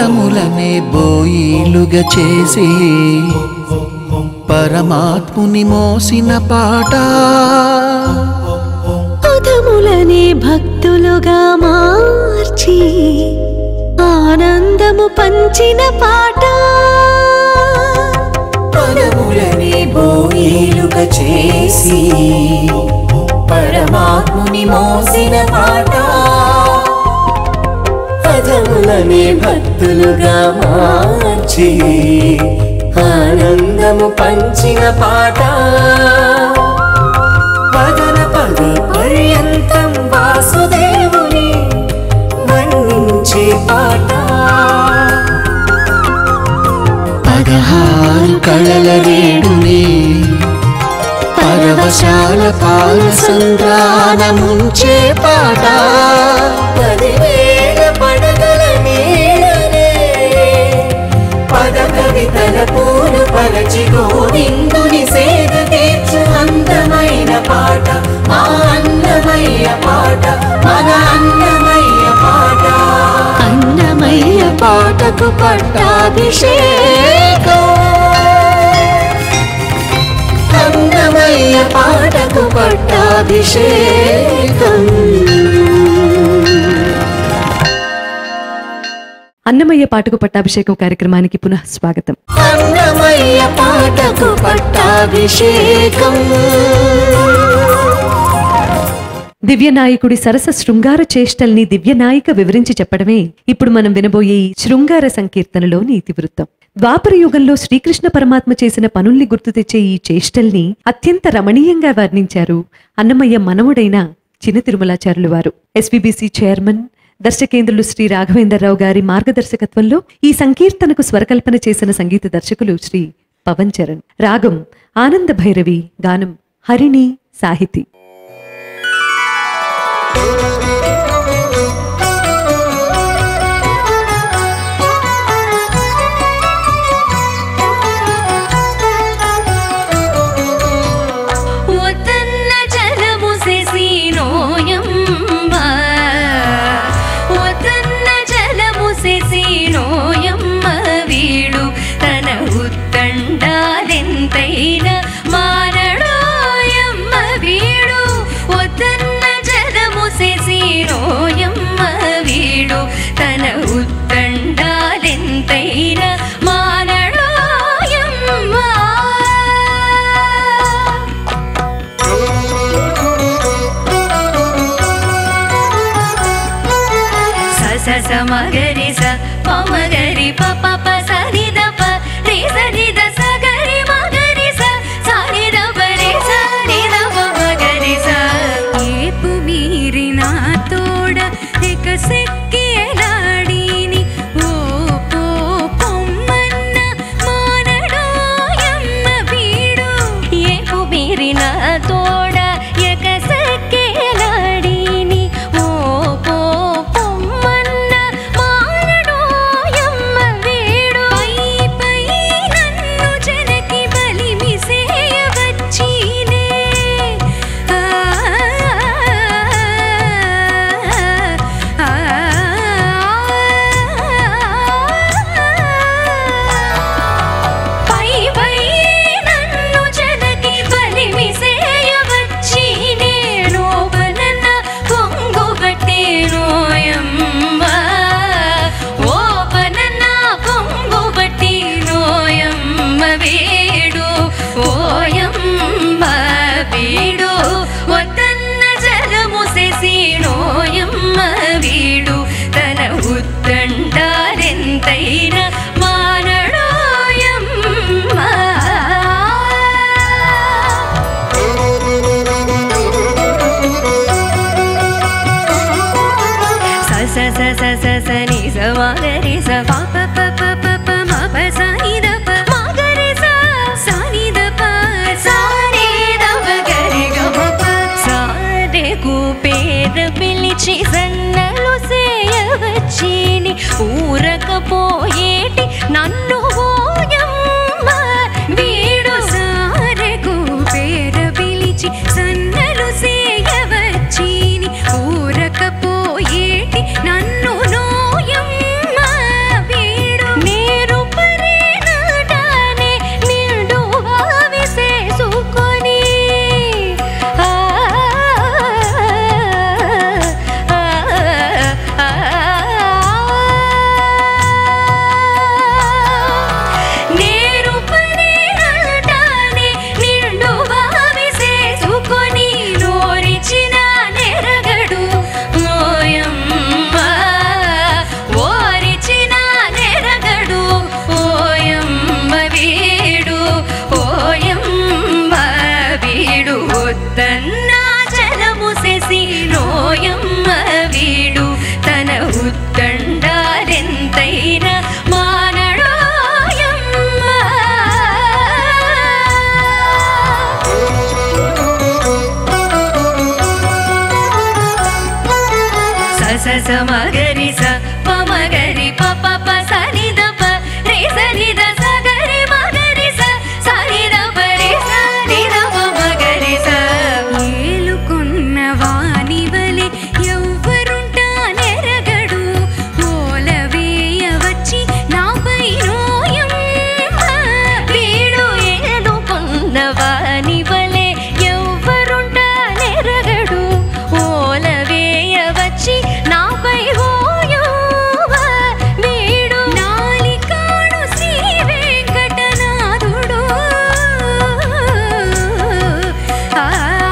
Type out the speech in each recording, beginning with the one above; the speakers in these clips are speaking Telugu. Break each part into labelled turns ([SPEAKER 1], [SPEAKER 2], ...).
[SPEAKER 1] పదములనే బోయిలుగా చేసి పరమాత్ముని మోసిన పాట
[SPEAKER 2] పదములనే భక్తులుగా మార్చి ఆనందము పంచిన పాట
[SPEAKER 3] పదములని బోయిలుగా చేసి పరమాత్ముని మోసిన పాట పదములని భక్తులుగా మార్చి ఆనందము పంచిన పాట పదన పద పర్యంతం వాసుదేవుని వర్ణించే పాట
[SPEAKER 1] పదహారు కళల రేడుని పరవశాల పాల సంద్రాన ముంచే పాట
[SPEAKER 3] పదివేల పడగల నీడనే పద కవితల పూలు పరచి గోవిందుని సేద తీర్చు అందమైన పాట మా అన్నమయ్య పాట మన అన్నమయ్య పాట
[SPEAKER 2] అన్నమయ్య పాటకు పట్టాభిషేకం
[SPEAKER 3] అన్నమయ్య పాటకు పట్టాభిషేకం
[SPEAKER 4] అన్నమయ్య పాటకు పట్టాభిషేకం కార్యక్రమానికి పునః స్వాగతం
[SPEAKER 3] అన్నమయ్య పాటకు పట్టాభిషేకం
[SPEAKER 4] దివ్యనాయకుడి సరస శృంగార చేష్టల్ని దివ్యనాయిక వివరించి చెప్పడమే ఇప్పుడు మనం వినబోయే ఈ శృంగార సంకీర్తనలోని ఇతివృత్తం ద్వాపర యుగంలో శ్రీకృష్ణ పరమాత్మ చేసిన పనుల్ని గుర్తు తెచ్చే ఈ చేష్టల్ని అత్యంత రమణీయంగా వర్ణించారు అన్నమయ్య మనవుడైన చిన తిరుమలాచార్యులు వారు ఎస్వీబీసీ చైర్మన్ దర్శకేంద్రులు శ్రీ రాఘవేంద్రరావు గారి మార్గదర్శకత్వంలో ఈ సంకీర్తనకు స్వరకల్పన చేసిన సంగీత దర్శకులు శ్రీ పవన్ చరణ్ రాగం ఆనంద భైరవి గానం హరిణి సాహితి
[SPEAKER 2] ఒతన్న జలము సెసినోయమ్మ ఒతన్న జలము సెసినోయమ్మ వీడు తన ఉత్తండాలెంతైన మారడోయమ్మ వీడు ఒతన్న జలము సెసినోయమ్మ వీడు తన ఉత్తండాలెంతైన మారడోయమ్మ స స స మగరి స ప మగరి ప ప ప స ని ద ప రి స ని ద స గరి మగరి స స ని ద ప రి స ని ద ప మగరి స ఏపు మీరిన తోడ ఇక సెక్కియలాడిని ఓ పో పొమ్మన్న మానడోయమ్మ వీడు ఏపు మీరిన తోడ ఎక సెక్కియలాడిని ఓ పో పొమ్మన్న మానడోయమ్మ వీడు పై పై నన్ను జనకి బలిమిసేయ వచ్చినే ఆ ఆ పై పై నన్ను జనకి బలిమిసేయ వచ్చి నేనోపనన్న కొంగుబట్టేనోయమ్మ ఓపనన్న కొంగుబట్టి నోయమ్మ వేడు ఓయమ్మ వీడు వద్దన్న జలము సెసినోయమ్మ వీడు తన ఉత్తండాలెంతైన మానడోయమ్మ స స స స స స ని స మ గ రి స ప ప ప ప ప ప మ ప స ని ద ప మ గ రి స స ని ద ప స ని ద ప గ రి గ మ ప స రే కు పేద పిలిచి సన్నలు సేయవచ్చిని ఊరకపోయేటి నన్ను ఓయమ్మ వీడు సారెకు పేర పిలిచి సన్నలు సేయవచ్చిని ఊరకపోయేటి నన్ను నోయమ్మ స మగరి స ప మగరి ప ప ప స ని ద ప రే స ని ద స గరి మగరి స స ని ద ప రే స ని ద ప మగరి స ఏలుకున్న వాని వలె ఎవ్వరుంటా నెరగడు ఓల వేయ వచ్చి నాపై నోయమ్మ వీడు ఏలుకున్న వాని వలె ఎవ్వరుంటా నెరగడు ఓల వేయ వచ్చి నాపై హోయమ్మ వీడు నాలికాడు శ్రీ వెంకటనాథుడు ఆ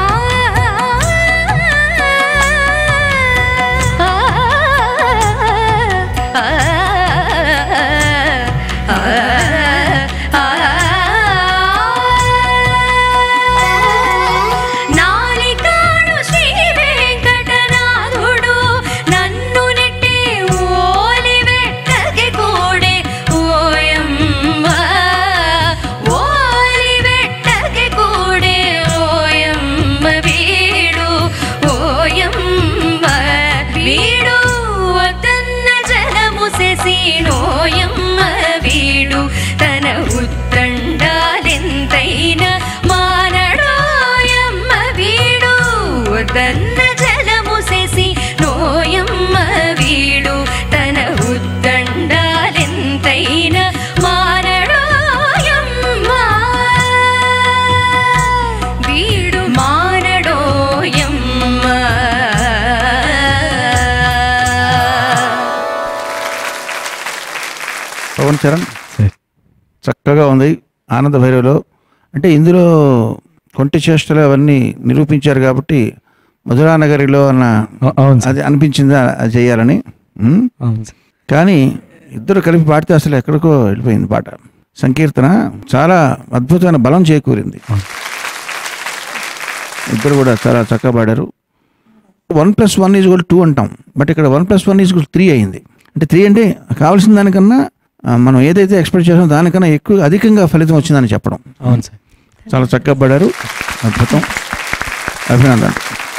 [SPEAKER 2] నాలికాడు శ్రీ వెంకటనాథుడు నన్ను నెట్టి ఓలి వెట్టకి కూడే ఓయమ్మ ఓలి వెట్టకి కూడే ఓయమ్మ వీడు ఓయమ్మ వీడు వద్దన్న జలము సెసినోయమ్మ వీడు తన ఉత్తండాలెంతైన మానడోయమ్మ వీడు వద్దన్న జలము సెసి నోయమ్మ వీడు తన ఉత్తండాలెంతైన మానడోయమ్మ వీడు మానడోయమ్మ
[SPEAKER 5] పవన్ చరణ్ చక్కగా ఉంది ఆనంద భైరవిలో అంటే ఇందులో కొంటి చేష్టలు అవన్నీ నిరూపించారు కాబట్టి మధురానగరిలో అన్న
[SPEAKER 6] అ- అవును సార్
[SPEAKER 5] అది అనిపించిందా అది చేయాలని ఉమ్?
[SPEAKER 6] అవును సార్
[SPEAKER 5] కానీ ఇద్దరు కలిపి పాడితే అసలు ఎక్కడికో వెళ్ళిపోయింది పాట సంకీర్తన చాలా అద్భుతమైన బలం చేకూరింది ఇద్దరు కూడా చాలా చక్కగా పాడారు one plus one is two అంటాం బట్ ఇక్కడ one plus one is three అయింది అంటే త్రీ అంటే కావాల్సిన దానికన్నా ఆ, మనం ఏదైతే ఎక్స్పెక్ట్ చేసామో దానికన్నా ఎక్కువ అధికంగా ఫలితం వచ్చిందని చెప్పడం
[SPEAKER 6] అవును సార్
[SPEAKER 5] చాలా చక్కగా పాడారు అద్భుతం అభినందన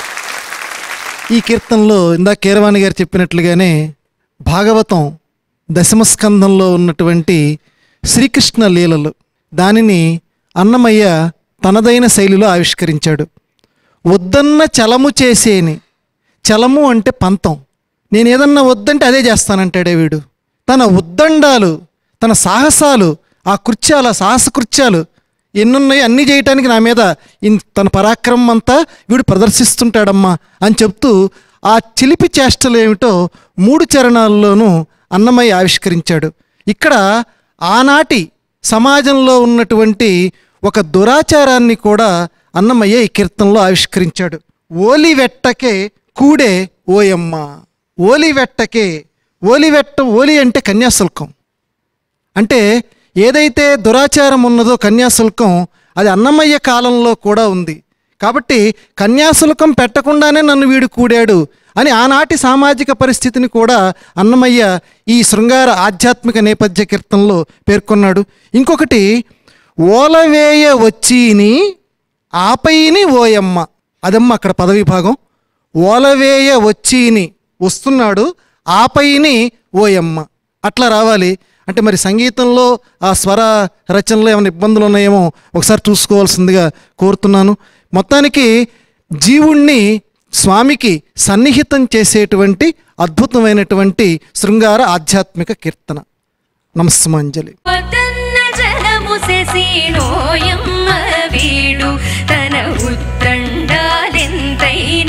[SPEAKER 7] ఈ కీర్తనలో ఇందాక కీరవాణి గారు చెప్పినట్లుగానే భాగవతం దశమస్కంధంలో ఉన్నటువంటి శ్రీకృష్ణ లీలలు దానిని అన్నమయ్య తనదైన శైలిలో ఆవిష్కరించాడు వద్దన్న చలము చేసేని చలము అంటే పంతం నేను ఏదన్నా వద్దంటే అదే చేస్తానంటాడే వీడు తన ఉద్దండాలు తన సాహసాలు ఆ కృత్యాలు ఆ సాహస కృత్యాలు ఎన్నున్నాయి అన్నీ చేయటానికి నా మీద ఇన్- తన పరాక్రమం అంతా వీడు ప్రదర్శిస్తుంటాడమ్మా అని చెప్తూ ఆ చిలిపి చేష్టలు ఏమిటో మూడు చరణాల్లోనూ అన్నమయ్య ఆవిష్కరించాడు ఇక్కడ ఆనాటి సమాజంలో ఉన్నటువంటి ఒక దురాచారాన్ని కూడా అన్నమయ్య ఈ కీర్తనలో ఆవిష్కరించాడు ఓలి వెట్టకే కూడే ఓయమ్మ ఓలి వెట్టకే ఓలి వెట్ట ఓలి అంటే కన్యాశుల్కం అంటే ఏదైతే దురాచారం ఉన్నదో కన్యాశుల్కం అది అన్నమయ్య కాలంలో కూడా ఉంది కాబట్టి కన్యాశుల్కం పెట్టకుండానే నన్ను వీడు కూడాడు అని ఆనాటి సామాజిక పరిస్థితిని కూడా అన్నమయ్య ఈ శృంగార ఆధ్యాత్మిక నేపథ్య కీర్తనలో పేర్కొన్నాడు ఇంకొకటి ఓలవేయ వచ్చిని ఆపైని ఓయమ్మ అదమ్మ అక్కడ పదవి భాగం ఓలవేయ వచ్చిని వస్తున్నాడు ఆపైని ఓయమ్మ అట్లా రావాలి అంటే మరి సంగీతంలో ఆ స్వర రచనలో ఏమైనా ఇబ్బందులు ఉన్నాయేమో ఒకసారి చూసుకోవాల్సిందిగా కోరుతున్నాను మొత్తానికి జీవుణ్ణి స్వామికి సన్నిహితం చేసేటువంటి అద్భుతమైనటువంటి శృంగార ఆధ్యాత్మిక కీర్తన నమస్మాంజలి
[SPEAKER 2] వదన్న జలము సెసినోయమ్మ వీడు తన ఉత్తండాలెంతైన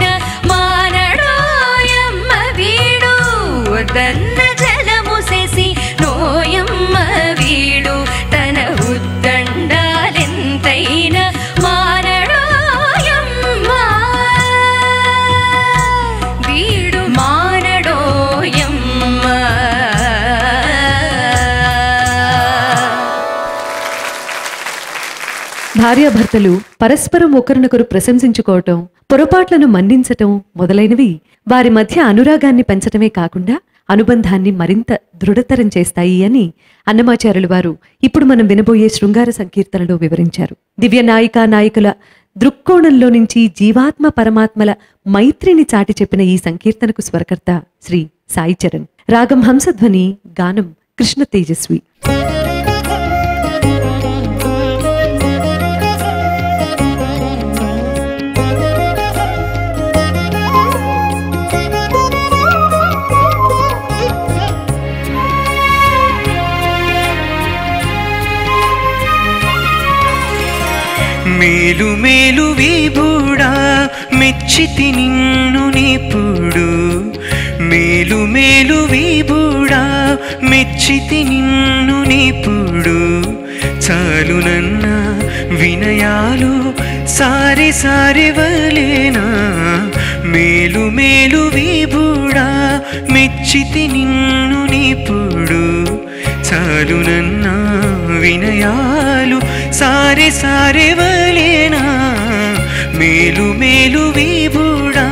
[SPEAKER 2] మానడోయమ్మ వీడు వదన్న జలము సెసినోయమ్మ వీడు తన ఉత్తండాలెంతైన మానడోయమ్మ వీడు మానడోయమ్మ
[SPEAKER 4] భార్యాభర్తలు పరస్పరం ఒకరినొకరు ప్రశంసించుకోవటం పొరపాట్లను మన్నించటం మొదలైనవి వారి మధ్య అనురాగాన్ని పెంచటమే కాకుండా అనుబంధాన్ని మరింత దృఢతరం చేస్తాయి అని అన్నమాచార్యులు వారు ఇప్పుడు మనం వినబోయే శృంగార సంకీర్తనలో వివరించారు దివ్య నాయికా నాయకుల దృక్కోణంలో నుంచి జీవాత్మ పరమాత్మల మైత్రిని చాటి చెప్పిన ఈ సంకీర్తనకు స్వరకర్త శ్రీ సాయి చరణ్ రాగం హంసధ్వని గానం కృష్ణ తేజస్వి
[SPEAKER 6] మేలు మేలు విభుడా మెచ్చితి నిన్ను నిపుడు మేలు మేలు విభుడా మెచ్చితి నిన్ను నిపుడు చాలు నన్న వినయాలు సారి సారి వలేనా మేలు మేలు విభుడా మెచ్చితి నిన్ను నిపుడు చాలు నన్న వినయాలు సారే సారే వలేనా మేలు మేలు విభుడా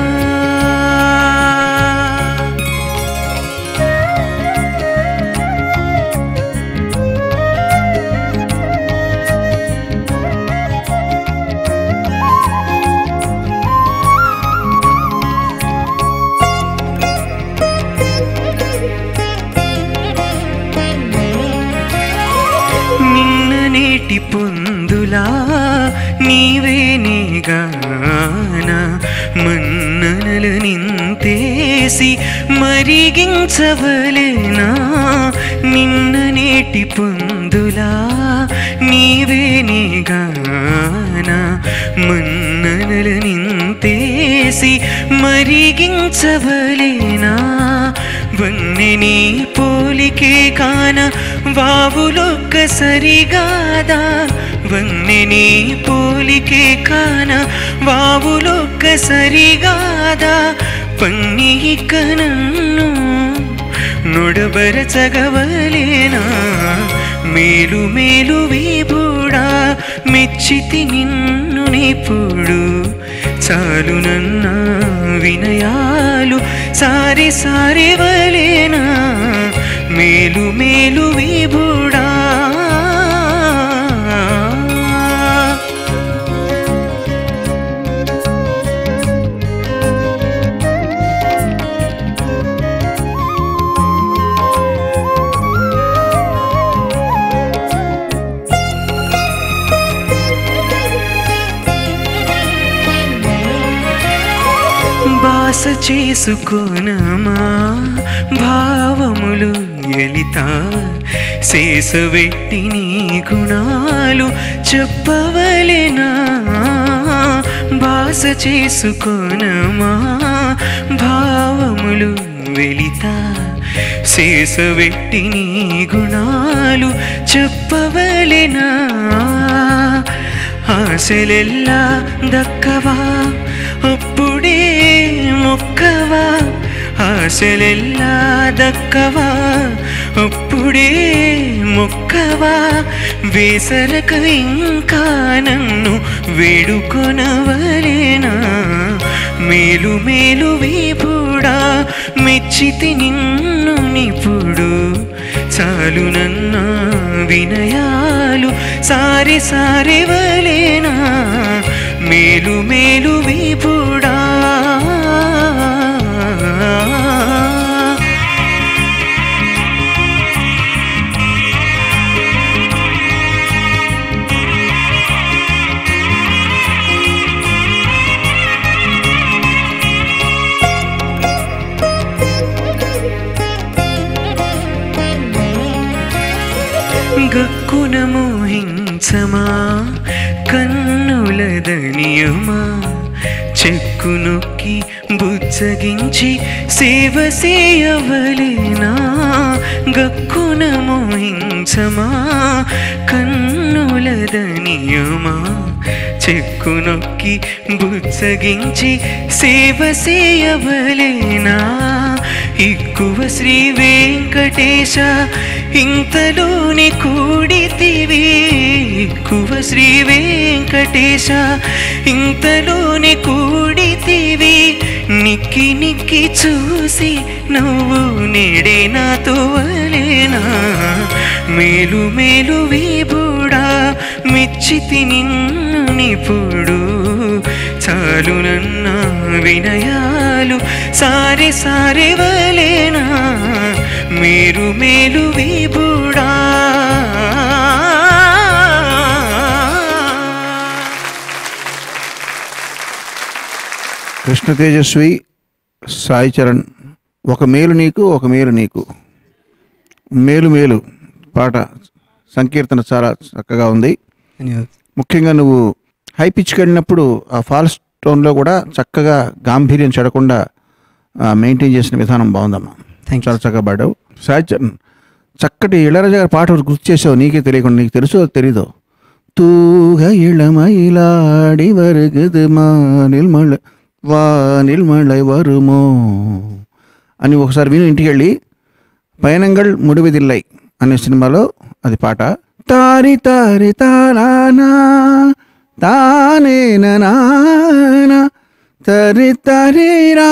[SPEAKER 6] నిన్న నేటి పొందులా నీవే నీగాన మన్ననల నింతేసి మరిగించవలేనా నిన్న నేటి పొందులా నీవే నీగాన మన్ననల నింతేసి మరిగించవలేనా వన్నె నీ పోలికే కాన వావులొక్క సరిగాదా వన్నె నీ పోలికే కాన వావులొక్క సరిగాదా పన్ని ఇక నన్ను నొడబరచగవలేనా మేలు మేలు విభుడా మెచ్చితి నిన్ను నిపుడు చాలు నన్న వినయాలు సారి సారి వలేనా మేలు మేలు విభుడా బాస చేసుకోనమా భావములు ఎలిత శేషవెట్టి నీ గుణాలు చెప్పవలెనా బాస చేసుకోనమా భావములు వెలిత శేషవెట్టి నీ గుణాలు చెప్పవలెనా ఆశలెల్లా దక్కవా అప్పుడే మొక్కవా ఆశలెల్లా దక్కవా అప్పుడే మొక్కవా వేసరక ఇంకా నన్ను వేడుకొనవలేనా మేలు మేలు విభుడా మెచ్చితి నిన్ను నిపుడు చాలు నన్న వినయాలు సారి సారి వలేనా మేలు మేలు విభుడా గక్కున మోహించమా కన్నులదనియమా చెక్కు నొక్కి బుచ్చగించి సేవ చేయవలేనా గక్కున మోహించమా కన్నులదనియమా చెక్కు నొక్కి బుచ్చగించి సేవ చేయవలేనా ఎక్కువ శ్రీ వెంకటేశ ఇంతలోని కూడితివి ఎక్కువ శ్రీ వెంకటేశ ఇంతలోని కూడితివి నిక్కి నిక్కి చూసి నువ్వు నేడే నాతో వలేనా మేలు మేలు విభుడా మెచ్చితి నిన్ను నిపుడు చాలునన్న వినయాలు సారి సారి వలేనా మీరు మేలు విభుడా
[SPEAKER 5] కృష్ణ తేజస్వి సాయి చరణ్ ఒక మేలు నీకు ఒక మేలు నీకు మేలు మేలు పాట సంకీర్తన చాలా చక్కగా ఉంది ముఖ్యంగా నువ్వు హై పిచ్కి వెళ్ళినప్పుడు ఆ ఫాల్స్ టోన్లో కూడా చక్కగా గాంభీర్యం చెడకుండా మెయింటైన్ చేసిన విధానం బాగుందమ్మా చాలా చక్కగా పాడావు సాయి చరణ్ చక్కటి ఇళరాజా గారి పాట ఒకటి గుర్తు చేసావు నీకే తెలియకుండా నీకు తెలుసో తెలీదో தூக இளமயிலாடி வருகுது மானில் மழை வானில் மழை வருமோ అని ఒకసారి విని ఇంటికి వెళ్ళి పయనంగల్ ముడివిదిల్లై అనే సినిమాలో అది పాట తారి తారి తారానా తానే నానా తరి తరిరా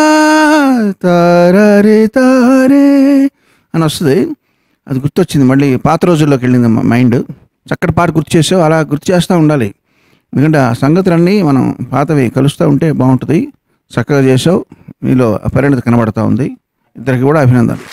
[SPEAKER 5] తారే తారే అని వస్తుంది అది గుర్తొచ్చింది మళ్ళీ పాత రోజుల్లోకి వెళ్ళింది మా మైండ్ చక్కటి పాట గుర్తు చేసావు అలా గుర్తు చేస్తూ ఉండాలి ఎందుకంటే ఆ సంగతులన్నీ మనం పాతవి కలుస్తూ ఉంటే బాగుంటుంది చక్కగా చేసావు మీలో పరిణతి కనబడతా ఉంది ఇద్దరికి కూడా అభినందనలు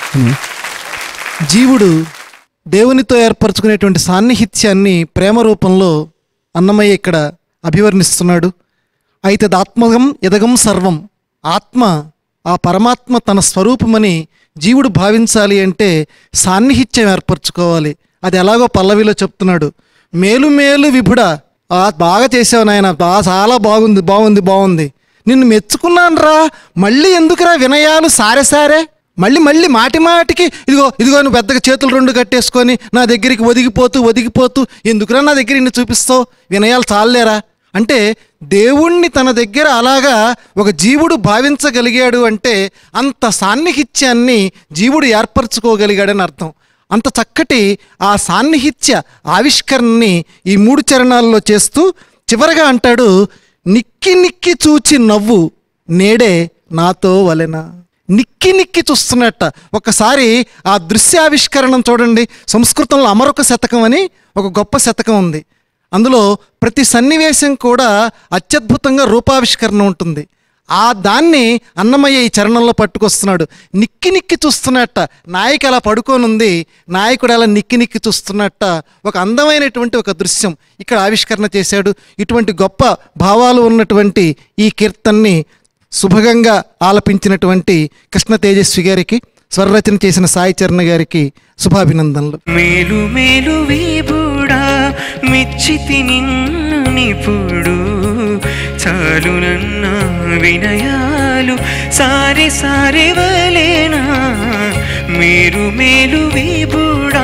[SPEAKER 7] జీవుడు దేవునితో ఏర్పరచుకునేటువంటి సాన్నిహిత్యాన్ని ప్రేమ రూపంలో అన్నమయ్య ఇక్కడ అభివర్ణిస్తున్నాడు అయితే ఆత్మగం ఎదగం సర్వం ఆత్మ ఆ పరమాత్మ తన స్వరూపమని జీవుడు భావించాలి అంటే సాన్నిహిత్యం ఏర్పరచుకోవాలి అది ఎలాగో పల్లవిలో చెప్తున్నాడు మేలు మేలు విభుడ ఆ బాగా చేసావు నాయన బాగా చాలా బాగుంది బాగుంది బాగుంది నిన్ను మెచ్చుకున్నాను రా మళ్ళీ ఎందుకురా వినయాలు సారే సారే మళ్ళీ మళ్ళీ మాటి మాటికి ఇదిగో ఇదిగో నువ్వు పెద్దగా చేతులు రెండు కట్టేసుకొని నా దగ్గరికి ఒదిగిపోతూ ఒదిగిపోతూ ఎందుకురా నా దగ్గర ఇన్ని చూపిస్తావు వినయాలు చాలేరా అంటే దేవుణ్ణి తన దగ్గర అలాగా ఒక జీవుడు భావించగలిగాడు అంటే అంత సాన్నిహిత్యాన్ని జీవుడు ఏర్పరచుకోగలిగాడని అర్థం అంత చక్కటి ఆ సాన్నిహిత్య ఆవిష్కరణని ఈ మూడు చరణాల్లో చేస్తూ చివరగా అంటాడు నిక్కి నిక్కి చూచి నవ్వు నేడే నాతో వలెనా నిక్కి నిక్కి చూస్తున్నట్ట ఒకసారి ఆ దృశ్యావిష్కరణం చూడండి సంస్కృతంలో అమరొక శతకం అని ఒక గొప్ప శతకం ఉంది అందులో ప్రతి సన్నివేశం కూడా అత్యద్భుతంగా రూపావిష్కరణ ఉంటుంది ఆ దాన్ని అన్నమయ్య ఈ చరణంలో పట్టుకొస్తున్నాడు నిక్కి నిక్కి చూస్తున్నట్ట నాయకు అలా పడుకోనుంది నాయకుడు అలా నిక్కి నిక్కి చూస్తున్నట్ట ఒక అందమైనటువంటి ఒక దృశ్యం ఇక్కడ ఆవిష్కరణ చేశాడు ఇటువంటి గొప్ప భావాలు ఉన్నటువంటి ఈ కీర్తన్ని శుభగంగా ఆలపించినటువంటి కృష్ణ తేజస్వి గారికి స్వరరచన చేసిన సాయి చరణ్ గారికి శుభాభినందనలు
[SPEAKER 6] మేలు మేలు వీబుడా మెచ్చితి నిన్ను నిపుడు చాలు నన్న వినయాలు సారి సారి వలేనా మీరు మేలు వీబుడా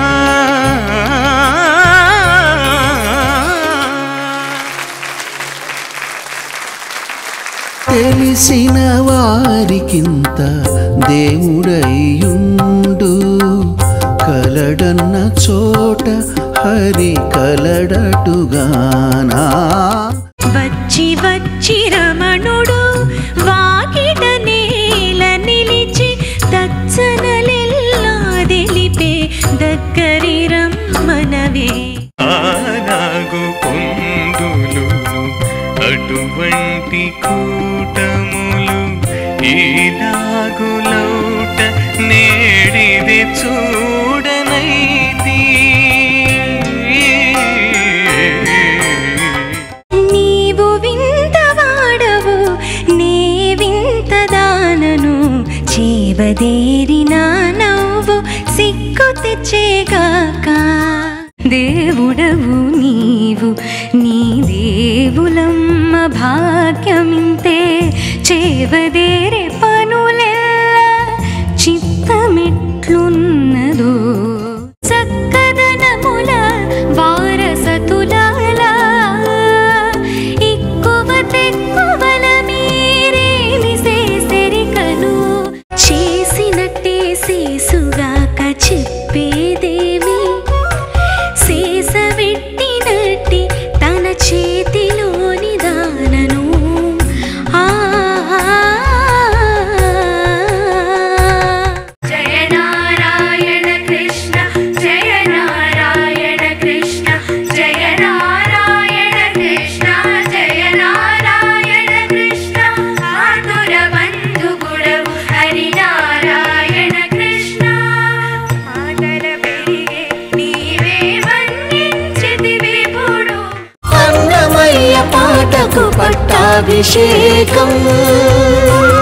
[SPEAKER 1] తెలిసిన వారికింత దేవుడయ్యుండు కలడన్న చోట హరి కలడటుగానా
[SPEAKER 2] వచ్చి వచ్చి రమణుడు వాకిట నేల నిలిచి తచ్చనలెల్లా తెలిపే దగ్గరి రమ్మనవే
[SPEAKER 6] ఆనాగు పొందులు అటువంటి కూటములు ఈలాగులౌట నేడిది చూడనైతి
[SPEAKER 2] నీవు వింతవాడవు నే వింతదానను చేవదేరిన నవ్వు సిగ్గు తెచ్చేగాక దేవుడవు నీవు నీ దేవులమ్మ భాగ్యమింతే చేవదేరే పనులెల్ల చిత్తమెట్లున్నదో చక్కదనముల వారసతులాల ఎక్కువ తెక్కువల మీరేమి చేసెరికను చేసినట్టే శేసుగాక చెప్పేదేమి శేసవెట్టినట్టి తన చేతిలోని దానను ఆ
[SPEAKER 3] పట్టాభిషేకం